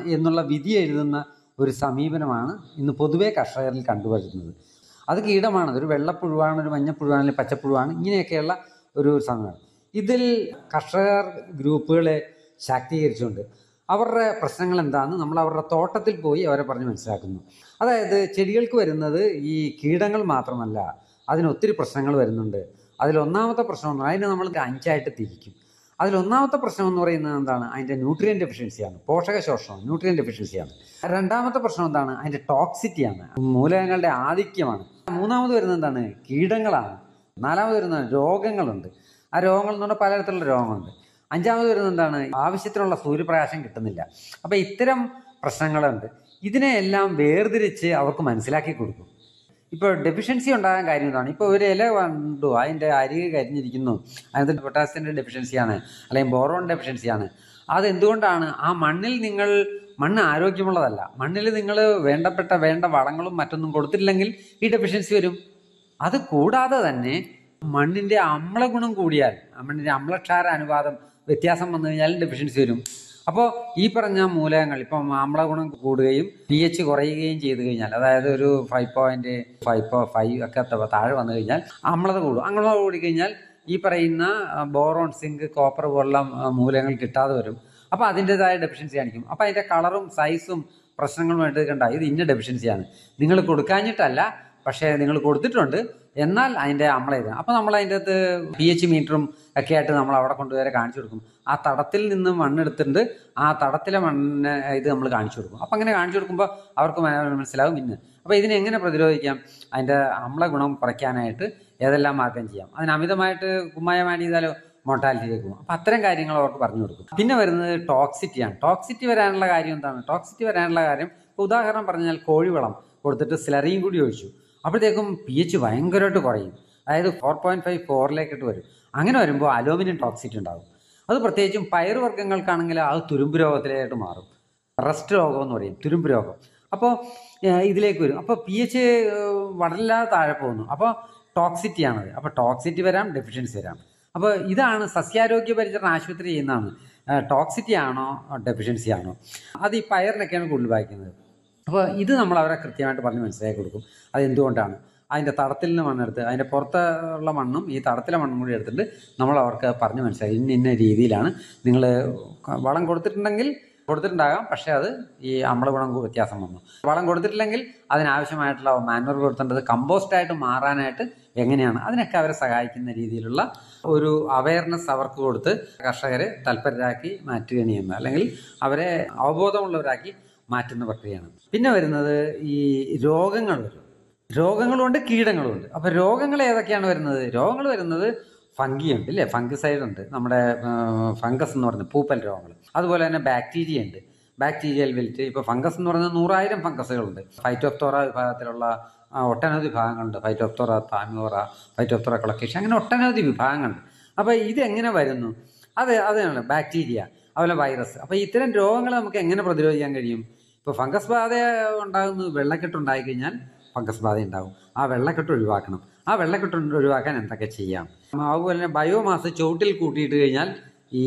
എന്നുള്ള വിധി എഴുതുന്ന ഒരു സമീപനമാണ് ഇന്ന് പൊതുവേ കർഷകരിൽ കണ്ടുവരുന്നത് അത് കീടമാണ് ഒരു വെള്ളപ്പുഴുവാണ് ഒരു മഞ്ഞപ്പുഴുവാണ് അല്ലെങ്കിൽ പച്ചപ്പുഴുവാണ് ഇങ്ങനെയൊക്കെയുള്ള ഒരു സമയമാണ് ഇതിൽ കർഷകർ ഗ്രൂപ്പുകളെ ശാക്തീകരിച്ചുകൊണ്ട് അവരുടെ പ്രശ്നങ്ങൾ എന്താണെന്ന് നമ്മൾ അവരുടെ തോട്ടത്തിൽ പോയി അവരെ പറഞ്ഞ് മനസ്സിലാക്കുന്നു അതായത് ചെടികൾക്ക് വരുന്നത് ഈ കീടങ്ങൾ മാത്രമല്ല അതിന് ഒത്തിരി പ്രശ്നങ്ങൾ വരുന്നുണ്ട് അതിലൊന്നാമത്തെ പ്രശ്നം എന്ന് പറഞ്ഞാൽ അതിനെ നമ്മൾ അഞ്ചായിട്ട് തിരിക്കും അതിലൊന്നാമത്തെ പ്രശ്നം എന്ന് പറയുന്നത് എന്താണ് അതിൻ്റെ ന്യൂട്രിയൻ ഡെഫിഷ്യൻസിയാണ് പോഷക ശോഷണം ന്യൂട്രിയൻ ഡെഫിഷ്യൻസിയാണ് രണ്ടാമത്തെ പ്രശ്നം എന്താണ് അതിൻ്റെ ടോക്സിറ്റിയാണ് മൂലകങ്ങളുടെ ആധിക്യമാണ് മൂന്നാമത് വരുന്നത് എന്താണ് കീടങ്ങളാണ് നാലാമത് വരുന്നത് രോഗങ്ങളുണ്ട് ആ രോഗങ്ങൾ എന്ന് പറഞ്ഞാൽ പലതരത്തിലുള്ള രോഗങ്ങളുണ്ട് അഞ്ചാമത് വരുന്നത് എന്താണ് ആവശ്യത്തിനുള്ള സൂര്യപ്രകാശം കിട്ടുന്നില്ല അപ്പോൾ ഇത്തരം പ്രശ്നങ്ങളുണ്ട് ഇതിനെയെല്ലാം വേർതിരിച്ച് അവർക്ക് മനസ്സിലാക്കി കൊടുക്കും ഇപ്പോൾ ഡെഫിഷ്യൻസി ഉണ്ടാകാൻ കാര്യം എന്താണ് ഇപ്പോൾ ഒരു ഇല കണ്ടു അതിൻ്റെ അരികെ കരിഞ്ഞിരിക്കുന്നു അതിനകത്ത് പൊട്ടാസ്യത്തിൻ്റെ ഡെഫിഷ്യൻസിയാണ് അല്ലെങ്കിൽ ബോറോൺ ഡെഫിഷ്യൻസിയാണ് അത് എന്തുകൊണ്ടാണ് ആ മണ്ണിൽ നിങ്ങൾ മണ്ണ് ആരോഗ്യമുള്ളതല്ല മണ്ണിൽ നിങ്ങൾ വേണ്ടപ്പെട്ട വേണ്ട വളങ്ങളും മറ്റൊന്നും കൊടുത്തില്ലെങ്കിൽ ഈ ഡെഫിഷ്യൻസി വരും അത് കൂടാതെ തന്നെ മണ്ണിൻ്റെ അമ്ലഗുണം കൂടിയാൽ മണ്ണിൻ്റെ അമ്ലക്ഷാര അനുപാതം വ്യത്യാസം വന്നു കഴിഞ്ഞാൽ ഡെഫിഷ്യൻസി വരും അപ്പോൾ ഈ പറഞ്ഞ മൂലകങ്ങൾ ഇപ്പം അമ്ലഗുണം കൂടുകയും പി എച്ച് കുറയുകയും ചെയ്തു കഴിഞ്ഞാൽ അതായത് ഒരു ഫൈവ് പോയിന്റ് ഫൈവ് ഫൈവ് ഒക്കെ ത- താഴെ വന്നു കഴിഞ്ഞാൽ അമ്ലത കൂടും അമ്ലത കൂടിക്കഴിഞ്ഞാൽ ഈ പറയുന്ന ബോറോൺ സിങ്ക് കോപ്പർ പോലുള്ള ആ, മൂലകങ്ങൾ കിട്ടാതെ വരും അപ്പോൾ അതിൻ്റെതായ ഡെഫിഷ്യൻസി കാണിക്കും അപ്പോൾ അതിൻ്റെ കളറും സൈസും പ്രശ്നങ്ങളുമായിട്ട് കണ്ട ഇത് ഇന്ന ഡെഫിഷ്യൻസിയാണ് നിങ്ങൾ കൊടുക്കാഞ്ഞിട്ടല്ല പക്ഷേ നിങ്ങൾ കൊടുത്തിട്ടുണ്ട് എന്നാൽ അതിൻ്റെ അമ്ല ഇത് അപ്പോൾ നമ്മൾ അതിൻ്റെ അകത്ത് പി എച്ച് മീറ്ററും ഒക്കെ ആയിട്ട് നമ്മൾ അവിടെ കൊണ്ടുവരെ കാണിച്ചു കൊടുക്കും ആ തടത്തിൽ നിന്ന് മണ്ണെടുത്തിട്ടുണ്ട് ആ തടത്തിലെ മണ്ണിന് ഇത് നമ്മൾ കാണിച്ചു കൊടുക്കും അപ്പം അങ്ങനെ കാണിച്ചു കൊടുക്കുമ്പോൾ അവർക്ക് മന- മനസ്സിലാവും ഇന്ന് അപ്പോൾ ഇതിനെ എങ്ങനെ പ്രതിരോധിക്കാം അതിൻ്റെ അമ്ല ഗുണം കുറയ്ക്കാനായിട്ട് ഏതെല്ലാം മാർഗം ചെയ്യാം അതിന് അമിതമായിട്ട് കുമ്മായം ആഡ് ചെയ്താലോ മോർട്ടാലിറ്റിയിലേക്ക് പോകും അപ്പം അത്തരം കാര്യങ്ങൾ അവർക്ക് പറഞ്ഞു കൊടുക്കും പിന്നെ വരുന്നത് ടോക്സിറ്റിയാണ് ടോക്സിറ്റി വരാനുള്ള കാര്യം എന്താണ് ടോക്സിറ്റി വരാനുള്ള കാര്യം ഇപ്പൊ ഉദാഹരണം പറഞ്ഞാൽ കോഴിവളം കൊടുത്തിട്ട് സ്ലറിയും കൂടി ഒഴിച്ചു അപ്പോഴത്തേക്കും പി എച്ച് ഭയങ്കരമായിട്ട് കുറയും അതായത് ഫോർ പോയിന്റ് ഫൈവ് ഫോറിലേക്കിട്ട് വരും അങ്ങനെ വരുമ്പോൾ അലൂമിനിയം ടോക്സിറ്റി ഉണ്ടാകും അത് പ്രത്യേകിച്ചും പയറുവർഗ്ഗങ്ങൾക്കാണെങ്കിൽ അത് തുരുമ്പ് രോഗത്തിലായിട്ട് മാറും റസ്റ്റ് രോഗം എന്ന് പറയും തുരുമ്പ് രോഗം അപ്പോൾ ഇതിലേക്ക് വരും അപ്പോൾ പി എച്ച് വളരില്ലാതെ താഴെ പോകുന്നു അപ്പോൾ ടോക്സിറ്റിയാണത് അപ്പോൾ ടോക്സിറ്റി വരാം ഡെഫിഷ്യൻസി വരാം അപ്പോൾ ഇതാണ് സസ്യാരോഗ്യ പരിചരണ ആശുപത്രി ചെയ്യുന്നതാണ് ടോക്സിറ്റി ആണോ ഡെഫിഷ്യൻസി ആണോ അത് ഈ പയറിനൊക്കെയാണ് കൂടുതൽ ബാധിക്കുന്നത് അപ്പോൾ ഇത് നമ്മൾ അവരെ കൃത്യമായിട്ട് പറഞ്ഞ് മനസ്സിലാക്കി കൊടുക്കും അത് എന്തുകൊണ്ടാണ് അതിൻ്റെ തടത്തിൽ നിന്ന് മണ്ണെടുത്ത് അതിൻ്റെ പുറത്തുള്ള മണ്ണും ഈ തടത്തിലെ മണ്ണും കൂടി എടുത്തിട്ട് നമ്മൾ അവർക്ക് പറഞ്ഞ് മനസ്സിലാക്കി ഇന്ന ഇന്ന രീതിയിലാണ് നിങ്ങൾ വളം കൊടുത്തിട്ടുണ്ടെങ്കിൽ കൊടുത്തിട്ടുണ്ടാകാം പക്ഷേ അത് ഈ അമ്ലഗുണം കൂ- വ്യത്യാസം വന്നു വളം കൊടുത്തിട്ടില്ലെങ്കിൽ അതിനാവശ്യമായിട്ടുള്ള മാനുവർ കൊടുത്തേണ്ടത് കമ്പോസ്റ്റായിട്ട് മാറാനായിട്ട് എങ്ങനെയാണ് അതിനൊക്കെ അവരെ സഹായിക്കുന്ന രീതിയിലുള്ള ഒരു അവയർനെസ് അവർക്ക് കൊടുത്ത് കർഷകരെ തൽപരരാക്കി മാറ്റുകയാണ് ചെയ്യുന്നത് അല്ലെങ്കിൽ അവരെ അവബോധമുള്ളവരാക്കി മാറ്റുന്ന പ്രക്രിയയാണ് പിന്നെ വരുന്നത് ഈ രോഗങ്ങൾ വരും രോഗങ്ങളുണ്ട് കീടങ്ങളുണ്ട് അപ്പോൾ രോഗങ്ങൾ ഏതൊക്കെയാണ് വരുന്നത് രോഗങ്ങൾ വരുന്നത് ഫംഗി ഉണ്ട് ഇല്ലേ ഫംഗിസൈഡ് ഉണ്ട് നമ്മുടെ ഫംഗസ് എന്ന് പറയുന്നത് പൂപ്പൽ രോഗങ്ങൾ അതുപോലെ തന്നെ ബാക്ടീരിയ ഉണ്ട് ബാക്ടീരിയൽ വിൽറ്റ് ഇപ്പോൾ ഫംഗസ് എന്ന് പറയുന്നത് നൂറായിരം ഫംഗസുകളുണ്ട് ഫൈറ്റോപ്തോറ വിഭാഗത്തിലുള്ള ആ, ഒട്ടനവധി വിഭാഗങ്ങളുണ്ട് ഫൈറ്റോപ്തോറ താമിയോറ ഫൈറ്റോപ്തോറ കൊളക്കേഷൻ അങ്ങനെ ഒട്ടനവധി വിഭാഗങ്ങളുണ്ട് അപ്പോൾ ഇതെങ്ങനെ വരുന്നു അത് അതാണ് ബാക്ടീരിയ അതുപോലെ വൈറസ് അപ്പോൾ ഇത്തരം രോഗങ്ങൾ നമുക്ക് എങ്ങനെ പ്രതിരോധിക്കാൻ കഴിയും ഇപ്പോൾ ഫംഗസ് ബാധ ഉണ്ടാകുന്നത് വെള്ളക്കെട്ട് ഉണ്ടായി കഴിഞ്ഞാൽ ഫംഗസ് ബാധ ഉണ്ടാകും ആ വെള്ളക്കെട്ട് ഒഴിവാക്കണം ആ വെള്ളക്കെട്ട് ഒഴിവാക്കാൻ എന്തൊക്കെ ചെയ്യാം അതുപോലെ തന്നെ ബയോമാസ് ചുവട്ടിൽ കൂട്ടിയിട്ട് കഴിഞ്ഞാൽ ഈ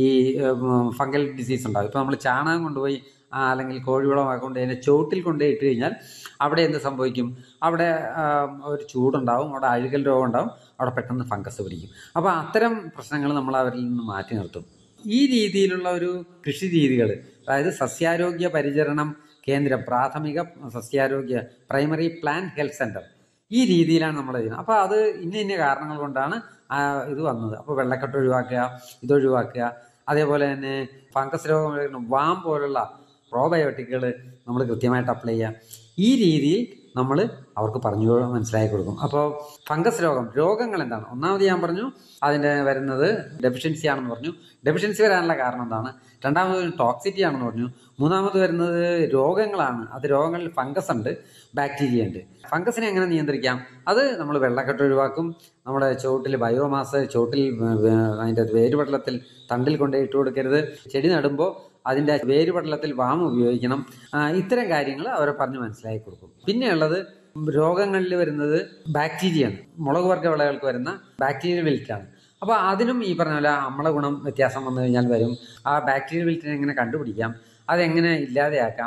ഫംഗൽ ഡിസീസ് ഉണ്ടാകും ഇപ്പോൾ നമ്മൾ ചാണകം കൊണ്ടുപോയി ആ, അല്ലെങ്കിൽ കോഴിവളമൊക്കെ കൊണ്ട് അതിനെ ചുവട്ടിൽ കൊണ്ടുപോയി ഇട്ട് കഴിഞ്ഞാൽ അവിടെ എന്ത് സംഭവിക്കും അവിടെ ആ, ഒരു ചൂടുണ്ടാവും അവിടെ അഴുകൽ രോഗം ഉണ്ടാവും അവിടെ പെട്ടെന്ന് ഫംഗസ് പിടിക്കും അപ്പോൾ അത്തരം പ്രശ്നങ്ങൾ നമ്മൾ അവരിൽ നിന്ന് മാറ്റി നിർത്തും ഈ രീതിയിലുള്ള ഒരു കൃഷി രീതികൾ അതായത് സസ്യാരോഗ്യ പരിചരണം കേന്ദ്രം പ്രാഥമിക സസ്യാരോഗ്യ പ്രൈമറി പ്ലാൻ ഹെൽത്ത് സെൻറ്റർ ഈ രീതിയിലാണ് നമ്മൾ ചെയ്യുന്നത് അപ്പോൾ അത് ഇന്ന ഇന്ന കാരണങ്ങൾ കൊണ്ടാണ് ആ ഇത് വന്നത് അപ്പോൾ വെള്ളക്കെട്ട് ഒഴിവാക്കുക ഇത് ഒഴിവാക്കുക അതേപോലെ തന്നെ ഫംഗസ് രോഗം വരുന്ന വാം പോലുള്ള പ്രോബയോട്ടിക്കുകൾ നമ്മൾ കൃത്യമായിട്ട് അപ്ലൈ ചെയ്യുക ഈ രീതിയിൽ നമ്മൾ അവർക്ക് പറഞ്ഞു കൊ- മനസ്സിലാക്കി കൊടുക്കും അപ്പോൾ ഫംഗസ് രോഗം രോഗങ്ങൾ എന്താണ് ഒന്നാമത് ഞാൻ പറഞ്ഞു അതിൻ്റെ വരുന്നത് ഡെഫിഷ്യൻസി ആണെന്ന് പറഞ്ഞു ഡെഫിഷ്യൻസി വരാനുള്ള കാരണം എന്താണ് രണ്ടാമത് ടോക്സിറ്റി ആണെന്ന് പറഞ്ഞു മൂന്നാമത് വരുന്നത് രോഗങ്ങളാണ് അത് രോഗങ്ങളിൽ ഫംഗസ് ഉണ്ട് ബാക്ടീരിയ ഉണ്ട് ഫംഗസിനെ എങ്ങനെ നിയന്ത്രിക്കാം അത് നമ്മൾ വെള്ളക്കെട്ട് ഒഴിവാക്കും നമ്മുടെ ചുവട്ടിൽ ബയോമാസ് ചുവട്ടിൽ അതിൻ്റെ വേരുപടലത്തിൽ തണ്ടിൽ കൊണ്ടുപോയി ഇട്ട് കൊടുക്കരുത് ചെടി നടുമ്പോൾ അതിൻ്റെ വേരുപടലത്തിൽ വാമ ഉപയോഗിക്കണം ആ, ഇത്തരം കാര്യങ്ങൾ അവരെ പറഞ്ഞ് മനസ്സിലാക്കി കൊടുക്കും പിന്നെയുള്ളത് രോഗങ്ങളിൽ വരുന്നത് ബാക്ടീരിയയാണ് മുളക് വർഗ്ഗ വിളകൾക്ക് വരുന്ന ബാക്ടീരിയൽ വിൽറ്റാണ് അപ്പോൾ അതിനും ഈ പറഞ്ഞ പോലെ അമ്ല ഗുണം വ്യത്യാസം വന്നു കഴിഞ്ഞാൽ വരും ആ ബാക്ടീരിയൽ വിൽറ്റിനെ എങ്ങനെ കണ്ടുപിടിക്കാം അതെങ്ങനെ ഇല്ലാതെയാക്കാം